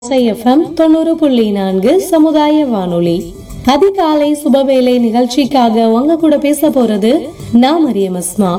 FM தொண்ணூறு புள்ளி நான்கு சமுதாய வானொலி அதிகாலை சுபவேளை நிகழ்ச்சிக்காக உங்க கூட பேச போறது நான் மரியம் அஸ்மா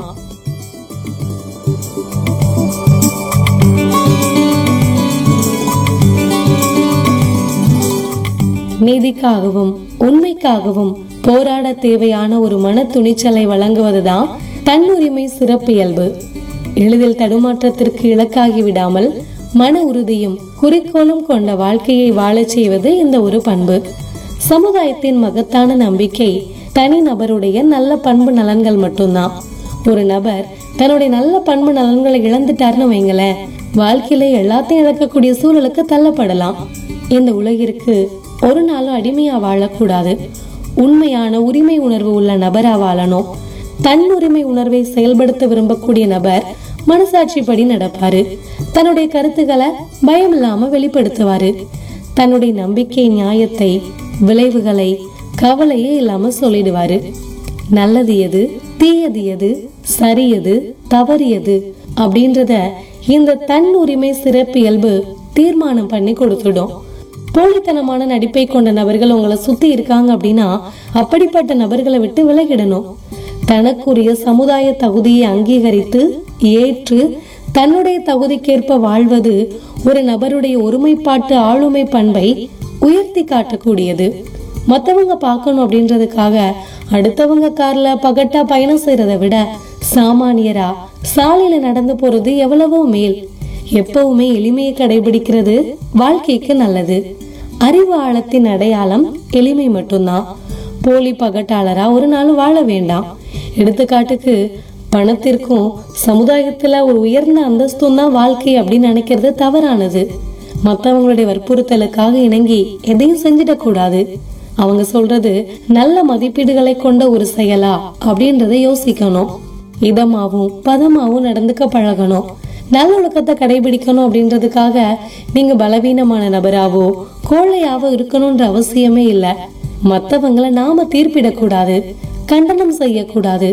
நீதிக்காகவும் உண்மைக்காகவும் போராட தேவையான ஒரு மன துணிச்சலை வழங்குவதுதான் தன்னுரிமை சிறப்பியல்பு எளிதில் தடுமாற்றத்திற்கு இலக்காகி விடாமல் மன உறுதியும் குறிக்கோளும் கொண்ட வாழ்க்கையை வாழச் செய்வது இந்த ஒரு பண்பு சமுதாயத்தின் மகத்தான நம்பிக்கை தனி நபருடைய நல்ல பண்பு நலன்கள் மட்டும்தான் ஒரு நபர் தன்னுடைய நல்ல பண்பு நலன்களை இழந்துட்டாருன்னு வைங்களேன் வாழ்க்கையில எல்லாத்தையும் இழக்கக்கூடிய சூழலுக்கு தள்ளப்படலாம் இந்த உலகிற்கு ஒரு நாளும் அடிமையா வாழக்கூடாது உண்மையான உரிமை உணர்வு உள்ள நபரா வாழணும் தன்னுரிமை உணர்வை செயல்படுத்த விரும்பக்கூடிய நபர் மனசாட்சிப்படி நடப்பாரு தன்னுடைய கருத்துக்களை பயம் இல்லாம வெளிப்படுத்துவாரு தன்னுடைய நம்பிக்கை நியாயத்தை விளைவுகளை கவலையே இல்லாம சொல்லிடுவாரு நல்லது எது தீயது எது சரி எது தவறு எது அப்படின்றத இந்த தன் உரிமை சிறப்பியல்பு தீர்மானம் பண்ணி கொடுத்துடும் போலித்தனமான நடிப்பை கொண்ட நபர்கள் உங்களை சுத்தி இருக்காங்க அப்படின்னா அப்படிப்பட்ட நபர்களை விட்டு விலகிடணும் தனக்குரிய சமுதாய தகுதியை அங்கீகரித்து ஏற்று தன்னுடைய தகுதிக்கேற்ப வாழ்வது ஒரு நபருடைய ஒருமைப்பாட்டு ஆளுமை பண்பை உயர்த்தி காட்டக்கூடியது மத்தவங்க பார்க்கணும் அப்படின்றதுக்காக அடுத்தவங்க கார்ல பகட்டா பயணம் செய்யறதை விட சாமானியரா சாலையில நடந்து போறது எவ்வளவோ மேல் எப்பவுமே எளிமையை கடைபிடிக்கிறது வாழ்க்கைக்கு நல்லது அறிவு ஆழத்தின் அடையாளம் எளிமை மட்டும்தான் போலி பகட்டாளரா ஒரு நாள் வாழ வேண்டாம் எடுத்துக்காட்டுக்கு பணத்திற்கும் சமுதாயத்துல ஒரு உயர்ந்த அந்தஸ்தும் தான் வாழ்க்கை அப்படின்னு நினைக்கிறது தவறானது மத்தவங்களுடைய வற்புறுத்தலுக்காக இணங்கி எதையும் செஞ்சிடக்கூடாது அவங்க சொல்றது நல்ல மதிப்பீடுகளை கொண்ட ஒரு செயலா அப்படின்றத யோசிக்கணும் இதமாவும் பதமாவும் நடந்துக்க பழகணும் நல்லொழுக்கத்தை கடைபிடிக்கணும் அப்படின்றதுக்காக நீங்க பலவீனமான நபராவோ கோழையாவோ இருக்கணும்ன்ற அவசியமே இல்ல மத்தவங்கள நாம தீர்ப்பிடக்கூடாது கண்டனம் செய்யக்கூடாது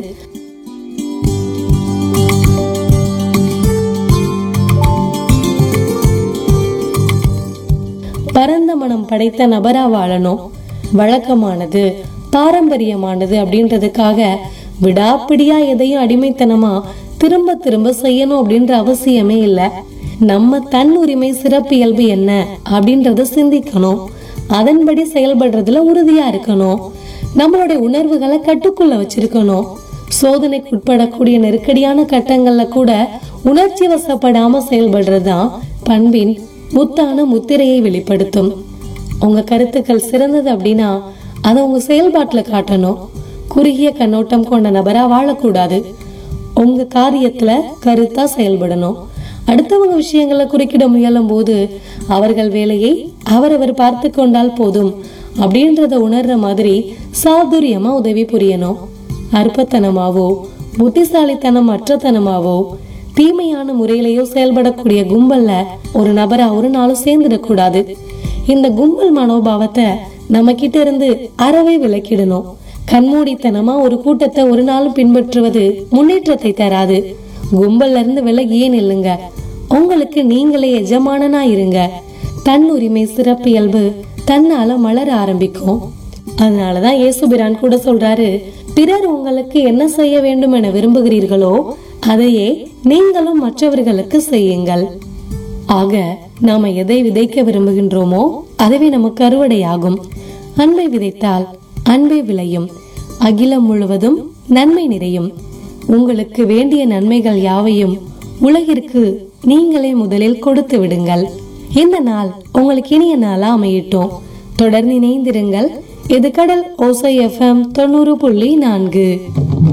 பரந்த மனம் படைத்த நபரா வாழணும் வழக்கமானது பாரம்பரியமானது அப்படின்றதுக்காக விடாப்பிடியா எதையும் அடிமைத்தனமா திரும்ப திரும்ப செய்யணும் அப்படின்ற அவசியமே இல்ல நம்ம தன் உரிமை சிறப்பியல்பு என்ன அப்படின்றத சிந்திக்கணும் அதன்படி செயல்படுறதுல உறுதியா இருக்கணும் நம்மளுடைய உணர்வுகளை கட்டுக்குள்ள வச்சிருக்கணும் சோதனைக்குட்படக்கூடிய நெருக்கடியான கட்டங்கள்ல கூட உணர்ச்சி வசப்படாம செயல்படுறதுதான் பண்பின் முத்தான முத்திரையை வெளிப்படுத்தும் உங்க கருத்துக்கள் சிறந்தது அப்படின்னா அதை உங்க செயல்பாட்டுல காட்டணும் குறுகிய கண்ணோட்டம் கொண்ட நபரா வாழக்கூடாது உங்க காரியத்துல கருத்தா செயல்படணும் அடுத்தவங்க விஷயங்களை குறுக்கிட முயலும் போது அவர்கள் வேலையை அவரவர் பார்த்து கொண்டால் போதும் அப்படின்றத உணர்ற மாதிரி சாதுரியமா உதவி புரியணும் அற்பத்தனமாவோ புத்திசாலித்தனம் அற்றத்தனமாவோ தீமையான முறையிலேயோ செயல்படக்கூடிய கும்பல்ல ஒரு நபரா ஒரு நாளும் சேர்ந்துடக்கூடாது இந்த கும்பல் மனோபாவத்தை நம்ம கிட்ட இருந்து அறவே விலக்கிடணும் கண்மூடித்தனமா ஒரு கூட்டத்தை ஒரு நாளும் பின்பற்றுவது முன்னேற்றத்தை தராது கும்பல்ல இருந்து விலகியே நில்லுங்க உங்களுக்கு நீங்களே எஜமானனா இருங்க தன் உரிமை சிறப்பியல்பு தன்னால மலர ஆரம்பிக்கும் அதனாலதான் இயேசுபிரான் கூட சொல்றாரு பிறர் உங்களுக்கு என்ன செய்ய வேண்டும் என விரும்புகிறீர்களோ அதையே நீங்களும் மற்றவர்களுக்கு செய்யுங்கள் ஆக நாம எதை விதைக்க விரும்புகின்றோமோ அதுவே நமக்கு அறுவடையாகும் அன்பை விதைத்தால் அன்பே விளையும் அகிலம் முழுவதும் நன்மை நிறையும் உங்களுக்கு வேண்டிய நன்மைகள் யாவையும் உலகிற்கு நீங்களே முதலில் கொடுத்து விடுங்கள் இந்த நாள் உங்களுக்கு இனிய நாளா அமையட்டும் தொடர்ந்து இணைந்திருங்கள் இது கடல் ஓசை எஃப்எம் தொண்ணூறு புள்ளி நான்கு